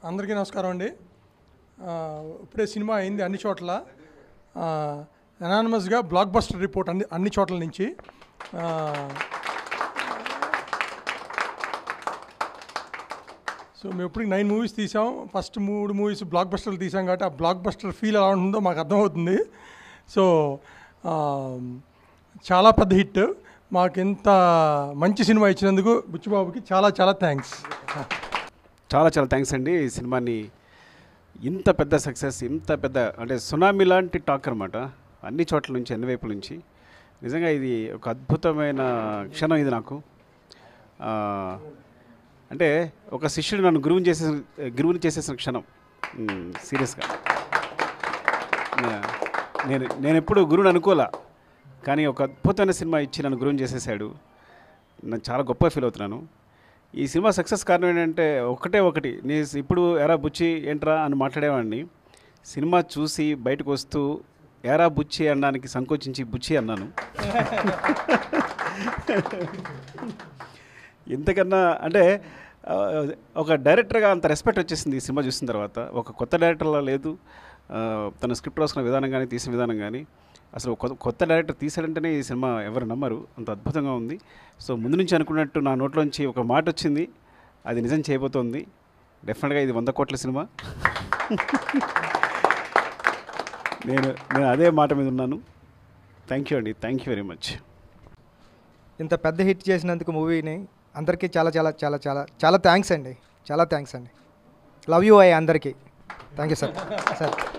అందరికీ నమస్కారం అండి ఆ, ఇప్పుడే సినిమా అయింది అన్ని చోట్ల అనానమస్గా బ్లాక్ బస్టర్ రిపోర్ట్ అన్ని అన్ని చోట్ల నుంచి ఆ, సో మేము ఇప్పుడు నైన్ మూవీస్ తీసాం ఫస్ట్ మూడు మూవీస్ బ్లాక్ బస్టర్లు తీసాం కాబట్టి ఆ బ్లాక్ బస్టర్ ఫీల్ ఎలా ఉంటుందో మాకు అర్థమవుతుంది సో ఆ, చాలా పెద్ద హిట్ మాకు ఇంత మంచి సినిమా ఇచ్చినందుకు బుచ్చిబాబుకి చాలా చాలా థ్యాంక్స్ చాలా చాలా థ్యాంక్స్ అండి ఈ సినిమాని ఇంత పెద్ద సక్సెస్ ఇంత పెద్ద అంటే సునామీ లాంటి టాక్ అనమాట అన్ని చోట్ల నుంచి అన్ని వైపుల నుంచి నిజంగా ఇది ఒక అద్భుతమైన క్షణం ఇది నాకు ఆ, అంటే ఒక శిష్యుడు నన్ను గురువుని చేసేసిన గురువుని చేసేసిన క్షణం సీరియస్గా నేను నేను ఎప్పుడు గురువుని అనుకోలే కానీ ఒక అద్భుతమైన సినిమా ఇచ్చి నన్ను గురువుని చేసేసాడు నేను చాలా గొప్ప ఫీల్ అవుతున్నాను ఈ సినిమా సక్సెస్ కారణం ఏంటంటే ఒకటే ఒకటి నేను ఇప్పుడు ఎరా బుచ్చి ఏంట్రా అని మాట్లాడేవాడిని సినిమా చూసి బయటకు వస్తూ ఎరా బుచ్చి అనడానికి సంకోచించి బుచ్చి అన్నాను ఇంతకన్నా అంటే ఆ, ఒక డైరెక్టర్గా అంత రెస్పెక్ట్ వచ్చేసింది ఈ సినిమా చూసిన తర్వాత ఒక కొత్త డైరెక్టర్లా లేదు ఆ, తన స్క్రిప్ట్ రాసుకున్న విధానం కానీ తీసిన విధానం కానీ అసలు కొత్త కొత్త డైరెక్టర్ తీసాడంటేనే ఈ సినిమా ఎవరు నమ్మరు అంత అద్భుతంగా ఉంది సో ముందు నుంచి అనుకున్నట్టు నా నోట్లోంచి ఒక మాట వచ్చింది అది నిజం చేయబోతోంది డెఫినెట్గా ఇది వంద కోట్ల సినిమా నేను నేను అదే మాట మీద ఉన్నాను థ్యాంక్ యూ అండి థ్యాంక్ యూ వెరీ మచ్ ఇంత పెద్ద హిట్ చేసినందుకు మూవీని అందరికీ చాలా చాలా చాలా చాలా చాలా థ్యాంక్స్ అండి చాలా థ్యాంక్స్ అండి లవ్ యూ ఐ అందరికీ థ్యాంక్ యూ సార్ సార్